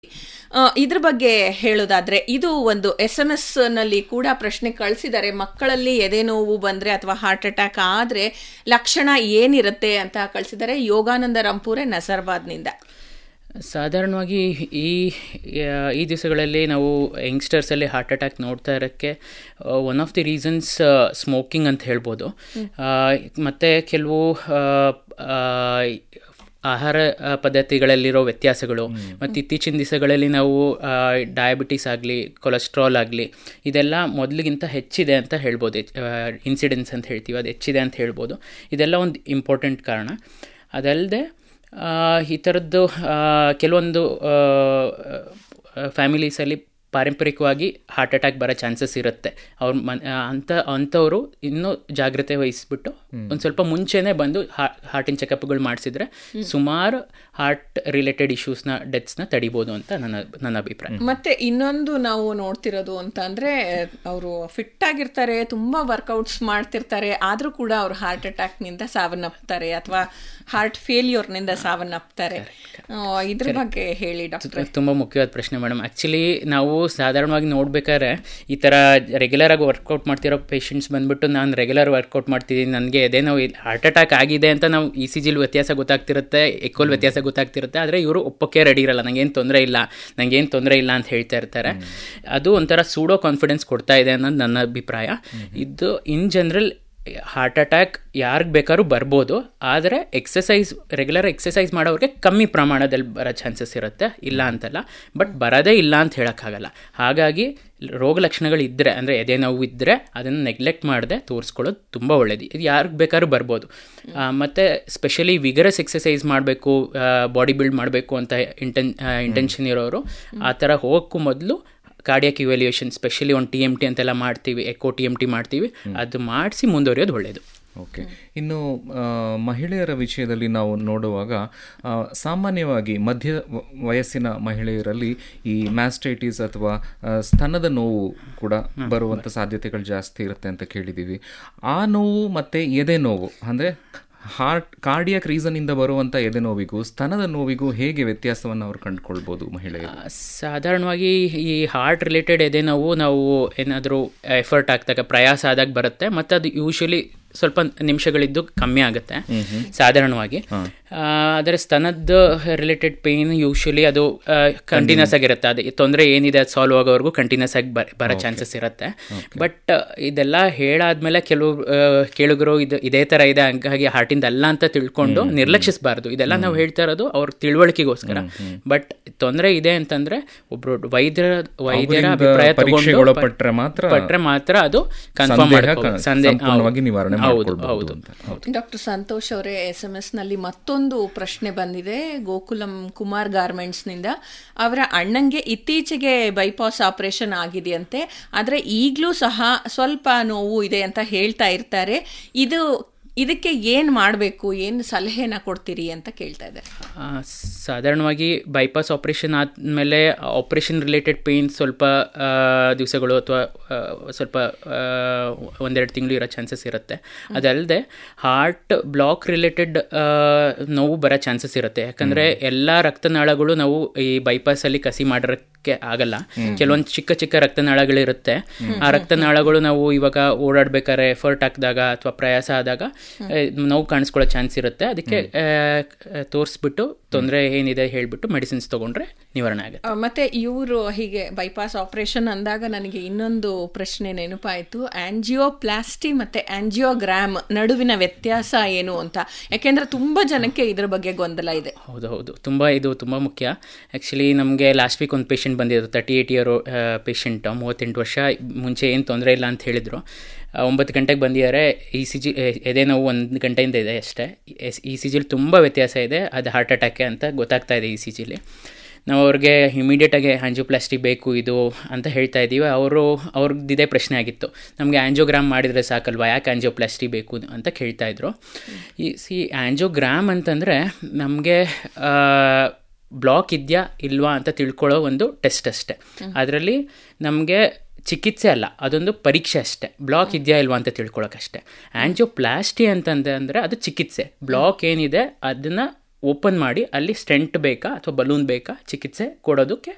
ಆ, ಇದ್ರ ಬಗ್ಗೆ ಹೇಳೋದಾದ್ರೆ ಇದು ಒಂದು ಎಸ್ ಎಂ ಎಸ್ ನಲ್ಲಿ ಕೂಡ ಪ್ರಶ್ನೆ ಕಳಿಸಿದ್ದಾರೆ ಮಕ್ಕಳಲ್ಲಿ ಎದೆ ನೋವು ಬಂದ್ರೆ ಅಥವಾ ಹಾರ್ಟ್ ಅಟ್ಯಾಕ್ ಆದ್ರೆ ಲಕ್ಷಣ ಏನಿರುತ್ತೆ ಅಂತ ಕಳಿಸಿದ್ದಾರೆ ಯೋಗಾನಂದ ರಂಪೂರೆ ನಸರ್ಬಾದ್ನಿಂದ ಸಾಧಾರಣವಾಗಿ ಈ ಈ ದಿವಸಗಳಲ್ಲಿ ನಾವು ಯಂಗ್ಸ್ಟರ್ಸಲ್ಲಿ ಹಾರ್ಟ್ ಅಟ್ಯಾಕ್ ನೋಡ್ತಾ ಇರೋಕ್ಕೆ one of the reasons smoking ಅಂತ ಹೇಳ್ಬೋದು ಮತ್ತು ಕೆಲವು ಆ, ಆಹಾರ ಆ, ಪದ್ಧತಿಗಳಲ್ಲಿರೋ ವ್ಯತ್ಯಾಸಗಳು ಮತ್ತು ಇತ್ತೀಚಿನ ದಿವಸಗಳಲ್ಲಿ ನಾವು ಡಯಾಬಿಟಿಸ್ ಆಗಲಿ ಕೊಲೆಸ್ಟ್ರಾಲ್ ಆಗಲಿ ಇದೆಲ್ಲ ಮೊದಲಿಗಿಂತ ಹೆಚ್ಚಿದೆ ಅಂತ ಹೇಳ್ಬೋದು ಇನ್ಸಿಡೆನ್ಸ್ ಅಂತ ಹೇಳ್ತೀವಿ ಅದು ಹೆಚ್ಚಿದೆ ಅಂತ ಹೇಳ್ಬೋದು ಇದೆಲ್ಲ ಒಂದು ಇಂಪಾರ್ಟೆಂಟ್ ಕಾರಣ ಅದಲ್ಲದೆ ಈ ಥರದ್ದು ಆ, ಕೆಲವೊಂದು ಫ್ಯಾಮಿಲೀಸಲ್ಲಿ ಪಾರಂಪರಿಕವಾಗಿ ಹಾರ್ಟ್ ಅಟ್ಯಾಕ್ ಬರೋ ಚಾನ್ಸಸ್ ಇರುತ್ತೆ ಅವ್ರ ಮನ್ ಅಂಥ ಅಂಥವರು ಇನ್ನೂ ಜಾಗ್ರತೆ ವಹಿಸ್ಬಿಟ್ಟು ಒಂದು ಸ್ವಲ್ಪ ಮುಂಚೆನೇ ಬಂದು ಹಾರ್ಟಿನ ಚೆಕಪ್ಗಳು ಮಾಡಿಸಿದ್ರೆ ಸುಮಾರು ಹಾರ್ಟ್ ರಿಲೇಟೆಡ್ ಇಶ್ಯೂಸ್ನ ಡೆತ್ಸ್ನ ತಡಿಬೋದು ಅಂತ ನನ್ನ ನನ್ನ ಅಭಿಪ್ರಾಯ ಮತ್ತೆ ಇನ್ನೊಂದು ನಾವು ನೋಡ್ತಿರೋದು ಅಂತ ಅಂದ್ರೆ ಅವರು ಫಿಟ್ ಆಗಿರ್ತಾರೆ ತುಂಬಾ ವರ್ಕೌಟ್ಸ್ ಮಾಡ್ತಿರ್ತಾರೆ ಆದ್ರೂ ಕೂಡ ಅವ್ರು ಹಾರ್ಟ್ ಅಟ್ಯಾಕ್ ನಿಂದ ಸಾವನ್ನಪ್ತಾರೆ ಅಥವಾ ಹಾರ್ಟ್ ಫೇಲ್ಯೂರ್ ನಿಂದ ಸಾವನ್ನಪ್ತಾರೆ ಆ, ಇದ್ರ ಬಗ್ಗೆ ಹೇಳಿ ಡಾಕ್ಟರ್ ತುಂಬ ಮುಖ್ಯವಾದ ಪ್ರಶ್ನೆ ಮೇಡಮ್ ಆ್ಯಕ್ಚುಲಿ ನಾವು ಸಾಧಾರಣವಾಗಿ ನೋಡ್ಬೇಕಾದ್ರೆ ಈ ಥರ ರೆಗ್ಯುಲರ್ ಆಗಿ ವರ್ಕೌಟ್ ಮಾಡ್ತಿರೋ ಪೇಷಂಟ್ಸ್ ಬಂದ್ಬಿಟ್ಟು ನಾನು ರೆಗ್ಯುಲರ್ ವರ್ಕೌಟ್ ಮಾಡ್ತಿದ್ದೀನಿ ನನಗೆ ಎದೆ ನಾವು ಹಾರ್ಟ್ ಅಟ್ಯಾಕ್ ಆಗಿದೆ ಅಂತ ನಾವು ಇ ಸಿ ಜಿಲ್ ವ್ಯತ್ಯಾಸ ಗೊತ್ತಾಗ್ತಿರುತ್ತೆ ಎಕ್ಕೋಲ್ ವ್ಯತ್ಯಾಸ ಗೊತ್ತಾಗ್ತಿರುತ್ತೆ ಆದರೆ ಇವರು ಒಪ್ಪಕ್ಕೆ ರೆಡಿ ಇರಲ್ಲ ನನಗೇನು ತೊಂದರೆ ಇಲ್ಲ ನನಗೇನು ತೊಂದರೆ ಇಲ್ಲ ಅಂತ ಹೇಳ್ತಾ ಇರ್ತಾರೆ ಅದು ಒಂಥರ ಸೂಡೋ ಕಾನ್ಫಿಡೆನ್ಸ್ ಕೊಡ್ತಾ ಇದೆ ಅನ್ನೋದು ನನ್ನ ಅಭಿಪ್ರಾಯ ಇದು ಇನ್ ಜನರಲ್ ಹಾರ್ಟ್ ಅಟ್ಯಾಕ್ ಯಾರಿಗೆ ಬೇಕಾದ್ರೂ ಬರ್ಬೋದು ಆದರೆ ಎಕ್ಸಸೈಸ್ ರೆಗ್ಯುಲರ್ ಎಕ್ಸಸೈಸ್ ಮಾಡೋರಿಗೆ ಕಮ್ಮಿ ಪ್ರಮಾಣದಲ್ಲಿ ಬರೋ ಚಾನ್ಸಸ್ ಇರುತ್ತೆ ಇಲ್ಲ ಅಂತಲ್ಲ ಬಟ್ ಬರೋದೇ ಇಲ್ಲ ಅಂತ ಹೇಳೋಕ್ಕಾಗಲ್ಲ ಹಾಗಾಗಿ ರೋಗ ಲಕ್ಷಣಗಳು ಇದ್ದರೆ ಅಂದರೆ ಎದೆ ನೋವು ಇದ್ದರೆ ಅದನ್ನು ನೆಗ್ಲೆಕ್ಟ್ ಮಾಡದೆ ತೋರಿಸ್ಕೊಳ್ಳೋದು ತುಂಬ ಒಳ್ಳೇದು ಇದು ಯಾರಿಗೆ ಬೇಕಾದ್ರೂ ಬರ್ಬೋದು ಆ, ಮತ್ತು ಸ್ಪೆಷಲಿ ವಿಗರಸ್ ಎಕ್ಸಸೈಸ್ ಮಾಡಬೇಕು ಬಾಡಿ ಬಿಲ್ಡ್ ಮಾಡಬೇಕು ಅಂತ ಇಂಟೆನ್ ಇಂಟೆನ್ಷನ್ ಇರೋರು ಆ ಥರ ಹೋಗೋಕ್ಕೂ ಮೊದಲು ಕಾರ್ಡಿಯಕ್ ಇವ್ಯಾಲ್ಯೂಯೇಷನ್ ಸ್ಪೆಷಲಿ ಒಂದು ಟಿ ಎಮ್ ಟಿ ಅಂತೆಲ್ಲ ಮಾಡ್ತೀವಿ ಎಕೋ ಟಿ ಎಮ್ ಟಿ ಮಾಡ್ತೀವಿ ಅದು ಮಾಡಿಸಿ ಮುಂದುವರಿಯೋದು ಒಳ್ಳೆಯದು ಓಕೆ ಇನ್ನು ಆ, ಮಹಿಳೆಯರ ವಿಷಯದಲ್ಲಿ ನಾವು ನೋಡುವಾಗ ಆ, ಸಾಮಾನ್ಯವಾಗಿ ಮಧ್ಯ ವ- ವಯಸ್ಸಿನ ಮಹಿಳೆಯರಲ್ಲಿ ಈ ಮ್ಯಾಸ್ಟೈಟಿಸ್ ಅಥವಾ ಆ, ಸ್ತನದ ನೋವು ಕೂಡ ಬರುವಂಥ ಸಾಧ್ಯತೆಗಳು ಜಾಸ್ತಿ ಇರುತ್ತೆ ಅಂತ ಕೇಳಿದ್ದೀವಿ ಆ ನೋವು ಮತ್ತು ಎದೆ ನೋವು ಅಂದರೆ ಹಾರ್ಟ್ ಕಾರ್ಡಿಯಕ್ ರೀಸನ್ನಿಂದ ಬರುವಂಥ ಎದೆ ನೋವಿಗೂ ಸ್ತನದ ನೋವಿಗೂ ಹೇಗೆ ವ್ಯತ್ಯಾಸವನ್ನು ಅವ್ರು ಕಂಡುಕೊಳ್ಬೋದು ಮಹಿಳೆಯರು ಆ, ಸಾಧಾರಣವಾಗಿ ಈ ಹಾರ್ಟ್ ರಿಲೇಟೆಡ್ ಎದೆ ನೋವು ನಾವು ಏನಾದರೂ ಎಫರ್ಟ್ ಆಗ್ದಾಗ ಪ್ರಯಾಸ ಆದಾಗ ಬರುತ್ತೆ ಮತ್ತು ಅದು ಯೂಶಲಿ ಸ್ವಲ್ಪ ನಿಮಿಷಗಳಿದ್ದು ಕಮ್ಮಿ ಆಗುತ್ತೆ ಸಾಧಾರಣವಾಗಿ ಆ, ಆದರೆ ಸ್ತನದ ರಿಲೇಟೆಡ್ ಪೇಯ್ನ್ ಯೂಶಲಿ ಅದು ಕಂಟಿನ್ಯೂಸ್ ಆಗಿರುತ್ತೆ ಅದು ತೊಂದರೆ ಏನಿದೆ ಅದು ಸಾಲ್ವ್ ಆಗೋವರೆಗೂ ಕಂಟಿನ್ಯೂಸ್ ಆಗಿ ಬರ ಬರೋ ಚಾನ್ಸಸ್ ಇರುತ್ತೆ ಬಟ್ ಇದೆಲ್ಲ ಹೇಳಾದ್ಮೇಲೆ ಕೆಲವು ಆ, ಕೇಳುಗರು ಇದು ಇದೇ ಥರ ಇದೆ ಹಂಗಾಗಿ ಹಾರ್ಟಿಂದ ಅಲ್ಲ ಅಂತ ತಿಳ್ಕೊಂಡು ನಿರ್ಲಕ್ಷಿಸಬಾರ್ದು ಇದೆಲ್ಲ ನಾವು ಹೇಳ್ತಾ ಇರೋದು ಅವ್ರ ತಿಳುವಳಿಕೆಗೋಸ್ಕರ ಬಟ್ ತೊಂದರೆ ಇದೆ ಅಂತಂದ್ರೆ ಒಬ್ರು ವೈದ್ಯರ ವೈದ್ಯರ ಅವರಿಂದ ಅಭಿಪ್ರಾಯ ಪರೀಕ್ಷೆಗೆ ತಗೊಂಡು ಒಳಪಟ್ರೆ ಮಾತ್ರ ಪಟ್ರೆ ಮಾತ್ರ ಅದು ಕನ್ಫರ್ಮ್ ಸಂದೇಹ ಮಾಡ್ಕೋ ಕ- ಸಂದೇಹ ಸಂಪೂರ್ಣವಾಗಿ ನಿವಾರಣೆ ಹೌದು ಮಾಡ್ಕೊಳ್ಬಹುದು ಹೌದು ಅಂತ. ಹೌದು. ಡಾಕ್ಟರ್ ಸಂತೋಷ್ ಅವರೇ ಎಸ್ ಎಂ ಎಸ್ ನಲ್ಲಿ ಮತ್ತೊಂದು ಪ್ರಶ್ನೆ ಬಂದಿದೆ ಗೋಕುಲಂ ಕುಮಾರ್ ಗಾರ್ಮೆಂಟ್ಸ್ ನಿಂದ ಅವರ ಅಣ್ಣಂಗೆ ಇತ್ತೀಚೆಗೆ ಬೈಪಾಸ್ ಆಪರೇಷನ್ ಆಗಿದೆಯಂತೆ ಆದ್ರೆ ಈಗಲೂ ಸಹ ಸ್ವಲ್ಪ ನೋವು ಇದೆ ಅಂತ ಹೇಳ್ತಾ ಇರ್ತಾರೆ ಇದು ಇದಕ್ಕೆ ಏನ್ ಮಾಡಬೇಕು ಏನ್ ಸಲಹೆನ ಕೊಡ್ತೀರಿ ಅಂತ ಕೇಳ್ತಾ ಇದ್ದಾರೆ ಆ, ಸಾಧಾರಣವಾಗಿ ಬೈಪಾಸ್ ಆಪ್ರೇಷನ್ ಆದಮೇಲೆ ಆಪ್ರೇಷನ್ ರಿಲೇಟೆಡ್ ಪೇಯ್ನ್ ಸ್ವಲ್ಪ ದಿವಸಗಳು ಅಥವಾ ಸ್ವಲ್ಪ ಆ, ಒಂದೆರಡು ತಿಂಗಳು ಇರೋ ಚಾನ್ಸಸ್ ಇರುತ್ತೆ ಅದಲ್ಲದೆ ಹಾರ್ಟ್ ಬ್ಲಾಕ್ ರಿಲೇಟೆಡ್ ನೋವು ಬರೋ ಚಾನ್ಸಸ್ ಇರುತ್ತೆ ಯಾಕಂದರೆ ಎಲ್ಲ ರಕ್ತನಾಳಗಳು ನಾವು ಈ ಬೈಪಾಸಲ್ಲಿ ಕಸಿ ಮಾಡೋಕ್ಕೆ ಆಗಲ್ಲ ಕೆಲವೊಂದು ಚಿಕ್ಕ ಚಿಕ್ಕ ರಕ್ತನಾಳಗಳಿರುತ್ತೆ ಆ ರಕ್ತನಾಳಗಳು ನಾವು ಇವಾಗ ಓಡಾಡ್ಬೇಕಾದ್ರೆ ಎಫರ್ಟ್ ಹಾಕಿದಾಗ ಅಥವಾ ಪ್ರಯಾಸ ಆದಾಗ ಆ, ನೋವು ಕಾಣಿಸ್ಕೊಳ್ಳೋ ಚಾನ್ಸ್ ಇರುತ್ತೆ ಅದಕ್ಕೆ ತೋರಿಸ್ಬಿಟ್ಟು ತೊಂದರೆ ಏನಿದೆ ಹೇಳ್ಬಿಟ್ಟು ಮೆಡಿಸಿನ್ಸ್ ತಗೊಂಡ್ರೆ ನಿವಾರಣೆ ಆಗುತ್ತೆ ಆ, ಮತ್ತೆ ಇವರು ಹೀಗೆ ಬೈಪಾಸ್ ಆಪರೇಷನ್ ಅಂದಾಗ ನನಗೆ ಇನ್ನೊಂದು ಪ್ರಶ್ನೆ ನೆನಪಾಯಿತು ಆಂಜಿಯೋಪ್ಲಾಸ್ಟಿ ಮತ್ತೆ ಆಂಜಿಯೋಗ್ರಾಮ್ ನಡುವಿನ ವ್ಯತ್ಯಾಸ ಏನು ಅಂತ ಯಾಕೆಂದ್ರೆ ತುಂಬಾ ಜನಕ್ಕೆ ಇದ್ರ ಬಗ್ಗೆ ಗೊಂದಲ ಇದೆ ಹೌದು ಹೌದು ತುಂಬ ಇದು ತುಂಬ ಮುಖ್ಯ ಆ್ಯಕ್ಚುಲಿ ನಮಗೆ ಲಾಸ್ಟ್ ವೀಕ್ ಒಂದು ಪೇಷಂಟ್ ಬಂದಿದ್ರು ತರ್ಟಿ ಏಯ್ಟ್ ಇಯರ್ ಪೇಷಂಟ್ ಮೂವತ್ತೆಂಟು ವರ್ಷ ಮುಂಚೆ ಏನು ತೊಂದರೆ ಇಲ್ಲ ಅಂತ ಹೇಳಿದರು ಆ, ಒಂಬತ್ತು ಗಂಟೆಗೆ ಬಂದಿದ್ದಾರೆ ಇ ಸಿ ಜಿ ಎದೆ ನೋವು ಒಂದು ಗಂಟೆಯಿಂದ ಇದೆ ಅಷ್ಟೇ ಇ ಸಿ ಜಿಲಿ ತುಂಬ ವ್ಯತ್ಯಾಸ ಇದೆ ಅದು ಹಾರ್ಟ್ ಅಟ್ಯಾಕೆ ಅಂತ ಗೊತ್ತಾಗ್ತಾ ಇದೆ ಇ ಸಿ ಜಿಲಿ ನಾವು ಅವ್ರಿಗೆ ಇಮಿಡಿಯೇಟಾಗಿ ಆಂಜಿಯೋಪ್ಲಾಸ್ಟಿ ಬೇಕು ಇದು ಅಂತ ಹೇಳ್ತಾ ಇದ್ದೀವಿ ಅವರು ಅವ್ರದ್ದು ಇದೇ ಪ್ರಶ್ನೆ ಆಗಿತ್ತು ನಮಗೆ ಆಂಜಿಯೋಗ್ರಾಮ್ ಮಾಡಿದರೆ ಸಾಕಲ್ವಾ ಯಾಕೆ ಆಂಜಿಯೋಪ್ಲಾಸ್ಟಿ ಬೇಕು ಅಂತ ಕೇಳ್ತಾ ಇದ್ರು ಈ ಸಿ ಆಂಜಿಯೋಗ್ರಾಮ್ ಅಂತಂದರೆ ನಮಗೆ ಬ್ಲಾಕ್ ಇದೆಯಾ ಇಲ್ವಾ ಅಂತ ತಿಳ್ಕೊಳ್ಳೋ ಒಂದು ಟೆಸ್ಟ್ ಅಷ್ಟೆ ಅದರಲ್ಲಿ ನಮಗೆ ಚಿಕಿತ್ಸೆ ಅಲ್ಲ ಅದೊಂದು ಪರೀಕ್ಷೆ ಅಷ್ಟೇ ಬ್ಲಾಕ್ ಇದೆಯಾ ಇಲ್ವಾ ಅಂತ ತಿಳ್ಕೊಳ್ಳೋಕ್ಕಷ್ಟೇ ಆಂಜಿಯೋಪ್ಲಾಸ್ಟಿ ಅಂತಂದ್ರೆ ಅಂದರೆ ಅದು ಚಿಕಿತ್ಸೆ ಬ್ಲಾಕ್ ಏನಿದೆ ಅದನ್ನು ಓಪನ್ ಮಾಡಿ ಅಲ್ಲಿ ಸ್ಟೆಂಟ್ ಬೇಕಾ ಅಥವಾ ಬಲೂನ್ ಬೇಕಾ ಚಿಕಿತ್ಸೆ ಕೊಡೋದಕ್ಕೆ